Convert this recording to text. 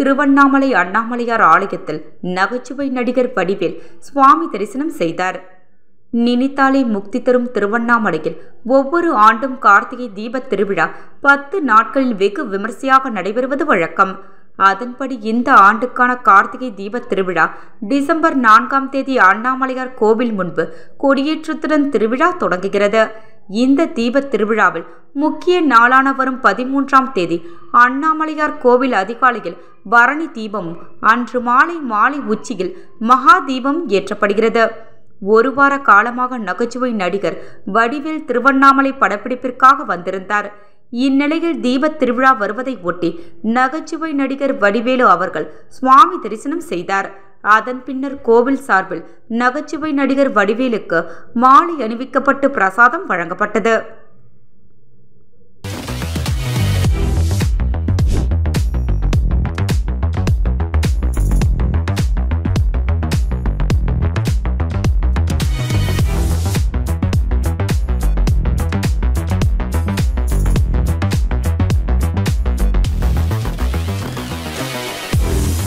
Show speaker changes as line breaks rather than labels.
திருவண்ணாமலை அண்ணாமலையார் ஆலயத்தில் நகைச்சுவை நடிகர் வடிவேல் சுவாமி தரிசனம் செய்தார் நினைத்தாலே முக்தி தரும் திருவண்ணாமலையில் ஒவ்வொரு ஆண்டும் கார்த்திகை தீபத் திருவிழா பத்து நாட்களில் வெகு விமர்சையாக நடைபெறுவது வழக்கம் அதன்படி இந்த ஆண்டுக்கான கார்த்திகை தீபத் திருவிழா டிசம்பர் நான்காம் தேதி அண்ணாமலையார் கோவில் முன்பு கொடியேற்றத்துடன் திருவிழா தொடங்குகிறது இந்த தீபத் திருவிழாவில் முக்கிய நாளான வரும் பதிமூன்றாம் தேதி அண்ணாமலையார் கோவில் அதிகாலையில் பரணி தீபமும் அன்று மாலை மாலை உச்சியில் மகா தீபம் ஏற்றப்படுகிறது ஒரு வார காலமாக நகைச்சுவை நடிகர் வடிவேல் திருவண்ணாமலை படப்பிடிப்பிற்காக வந்திருந்தார் இந்நிலையில் தீபத் திருவிழா வருவதை ஒட்டி நகைச்சுவை நடிகர் வடிவேலு அவர்கள் சுவாமி தரிசனம் செய்தார் அதன் பின்னர் கோவில் சார்பில் நகைச்சுவை நடிகர் வடிவேலுக்கு மாலை அணிவிக்கப்பட்டு பிரசாதம் வழங்கப்பட்டது